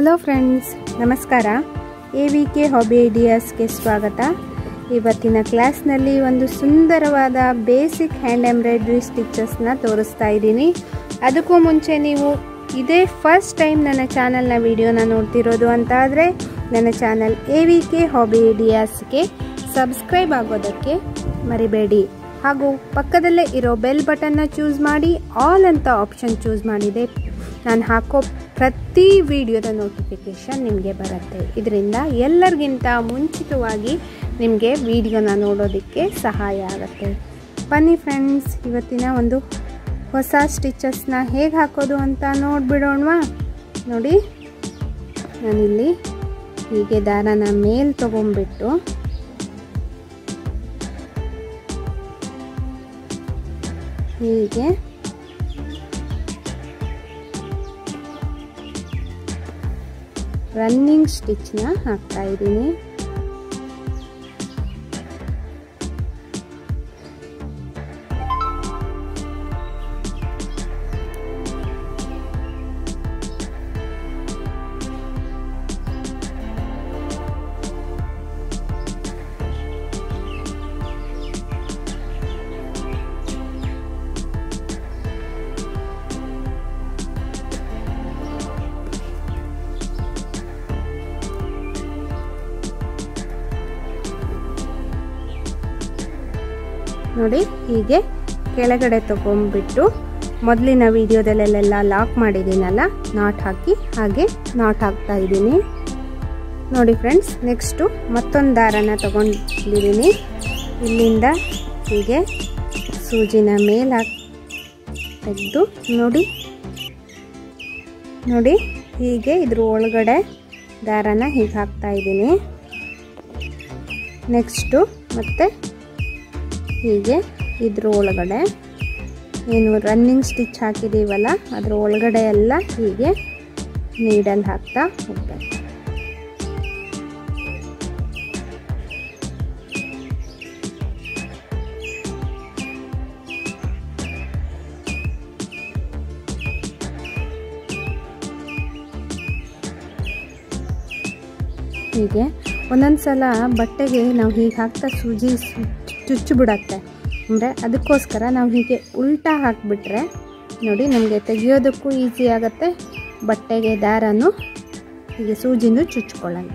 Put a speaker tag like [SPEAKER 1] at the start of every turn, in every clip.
[SPEAKER 1] hello friends ನಮಸ್ಕಾರ A V K hobby ಐಡಿಯಾಸ್ಗೆ ಸ್ವಾಗತ ಇವತ್ತಿನ ಕ್ಲಾಸ್ನಲ್ಲಿ ಒಂದು ಸುಂದರವಾದ ಬೇಸಿಕ್ ಹ್ಯಾಂಡ್ ಎಂಬ್ರಾಯ್ಡ್ರಿ ಸ್ಟಿಚಸ್ನ ತೋರಿಸ್ತಾ ಇದ್ದೀನಿ ಅದಕ್ಕೂ ಮುಂಚೆ ನೀವು ಇದೇ ಫಸ್ಟ್ ಟೈಮ್ ನನ್ನ ಚಾನಲ್ನ ವಿಡಿಯೋನ ನೋಡ್ತಿರೋದು ಅಂತ ಆದರೆ ನನ್ನ channel A V K hobby ಐಡಿಯಾಸ್ಗೆ ಸಬ್ಸ್ಕ್ರೈಬ್ ಆಗೋದಕ್ಕೆ ಮರಿಬೇಡಿ ಹಾಗೂ ಪಕ್ಕದಲ್ಲೇ ಇರೋ ಬೆಲ್ ಬಟನ್ನ ಚೂಸ್ ಮಾಡಿ ಆಲ್ ಅಂತ ಆಪ್ಷನ್ ಚೂಸ್ ಮಾಡಿದೆ ನಾನು ಹಾಕೋ ಪ್ರತಿ ವಿಡಿಯೋದ ನೋಟಿಫಿಕೇಷನ್ ನಿಮಗೆ ಬರುತ್ತೆ ಇದರಿಂದ ಎಲ್ಲರಿಗಿಂತ ಮುಂಚಿತವಾಗಿ ನಿಮಗೆ ವಿಡಿಯೋನ ನೋಡೋದಕ್ಕೆ ಸಹಾಯ ಆಗುತ್ತೆ ಬನ್ನಿ ಫ್ರೆಂಡ್ಸ್ ಇವತ್ತಿನ ಒಂದು ಹೊಸ ಸ್ಟಿಚಸ್ನ ಹೇಗೆ ಹಾಕೋದು ಅಂತ ನೋಡಿಬಿಡೋಣವಾ ನೋಡಿ ನಾನಿಲ್ಲಿ ಹೀಗೆ ದಾರನ ಮೇಲೆ ತೊಗೊಂಬಿಟ್ಟು ಹೀಗೆ ರನ್ನಿಂಗ್ ಸ್ಟಿಚ್ನ ಹಾಕ್ತಾ ಇದ್ದೀನಿ ನೋಡಿ ಹೀಗೆ ಕೆಳಗಡೆ ತಗೊಂಡ್ಬಿಟ್ಟು ಮೊದಲಿನ ವಿಡಿಯೋದಲ್ಲೆಲ್ಲ ಲಾಕ್ ಮಾಡಿದ್ದೀನಲ್ಲ ನಾಟ್ ಹಾಕಿ ಹಾಗೆ ನಾಟ್ ಹಾಕ್ತಾ ಇದ್ದೀನಿ ನೋಡಿ ಫ್ರೆಂಡ್ಸ್ ನೆಕ್ಸ್ಟು ಮತ್ತೊಂದು ದಾರನ ತಗೊಂಡಿದ್ದೀನಿ ಇಲ್ಲಿಂದ ಹೀಗೆ ಸೂಜಿನ ಮೇಲೆ ಹಾಕಿ ತೆಗೆದು ನೋಡಿ ನೋಡಿ ಹೀಗೆ ಇದ್ರ ಒಳಗಡೆ ದಾರನ ಹೀಗೆ ಹಾಕ್ತಾ ಇದ್ದೀನಿ ನೆಕ್ಸ್ಟು ಮತ್ತೆ ಹೀಗೆ ಇದ್ರ ಒಳಗಡೆ ಏನು ರನ್ನಿಂಗ್ ಸ್ಟಿಚ್ ಹಾಕಿದ್ದೀವಲ್ಲ ಅದ್ರ ಒಳಗಡೆ ಎಲ್ಲ ಹೀಗೆ ನೀಡಲ್ಲಿ ಹಾಕ್ತಾ ಹೋಗ್ಬೇಕು ಹೀಗೆ ಒಂದೊಂದು ಸಲ ಬಟ್ಟೆಗೆ ನಾವು ಹೀಗೆ ಹಾಕ್ತಾ ಸೂಜಿ ಚುಚ್ಚು ಬಿಡತ್ತೆ ಅಂದರೆ ಅದಕ್ಕೋಸ್ಕರ ನಾವು ಹೀಗೆ ಉಲ್ಟಾ ಹಾಕಿಬಿಟ್ರೆ ನೋಡಿ ನಮಗೆ ತೆಗಿಯೋದಕ್ಕೂ ಈಸಿ ಆಗುತ್ತೆ ಬಟ್ಟೆಗೆ ದಾರನು ಹೀಗೆ ಸೂಜಿನೂ ಚುಚ್ಕೊಳ್ಳಲ್ಲ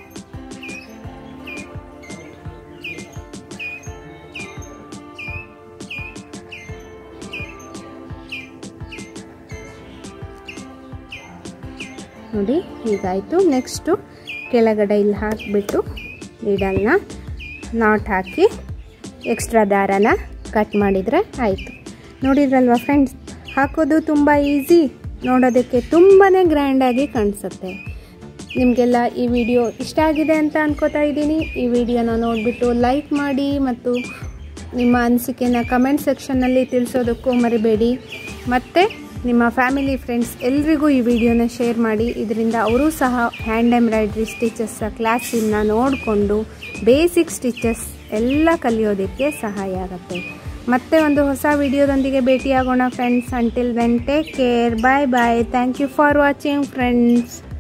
[SPEAKER 1] ನೋಡಿ ಹೀಗಾಯಿತು ನೆಕ್ಸ್ಟು ಕೆಳಗಡೆ ಇಲ್ಲಿ ಹಾಕಿಬಿಟ್ಟು ನೀಡಲ್ನ ನಾಟ್ ಹಾಕಿ ಎಕ್ಸ್ಟ್ರಾ ದಾರನ ಕಟ್ ಮಾಡಿದರೆ ಆಯಿತು ನೋಡಿದ್ರಲ್ವ ಫ್ರೆಂಡ್ಸ್ ಹಾಕೋದು ತುಂಬ ಈಸಿ ನೋಡೋದಕ್ಕೆ ತುಂಬಾ ಗ್ರ್ಯಾಂಡಾಗಿ ಕಾಣಿಸುತ್ತೆ ನಿಮಗೆಲ್ಲ ಈ ವಿಡಿಯೋ ಇಷ್ಟ ಆಗಿದೆ ಅಂತ ಅನ್ಕೋತಾ ಇದ್ದೀನಿ ಈ ವಿಡಿಯೋನ ನೋಡಿಬಿಟ್ಟು ಲೈಕ್ ಮಾಡಿ ಮತ್ತು ನಿಮ್ಮ ಅನಿಸಿಕೆನ ಕಮೆಂಟ್ ಸೆಕ್ಷನ್ನಲ್ಲಿ ತಿಳಿಸೋದಕ್ಕೂ ಮರಿಬೇಡಿ ಮತ್ತು ನಿಮ್ಮ ಫ್ಯಾಮಿಲಿ ಫ್ರೆಂಡ್ಸ್ ಎಲ್ರಿಗೂ ಈ ವಿಡಿಯೋನ ಶೇರ್ ಮಾಡಿ ಇದರಿಂದ ಅವರೂ ಸಹ ಹ್ಯಾಂಡ್ ಎಂಬ್ರಾಯ್ಡ್ರಿ ಸ್ಟಿಚಸ್ ಕ್ಲಾಸಿನ ನೋಡಿಕೊಂಡು ಬೇಸಿಕ್ ಸ್ಟಿಚಸ್ ಎಲ್ಲ ಕಲಿಯೋದಕ್ಕೆ ಸಹಾಯ ಆಗುತ್ತೆ ಮತ್ತೆ ಒಂದು ಹೊಸ ವಿಡಿಯೋದೊಂದಿಗೆ ಭೇಟಿಯಾಗೋಣ friends until then take care bye bye thank you for watching friends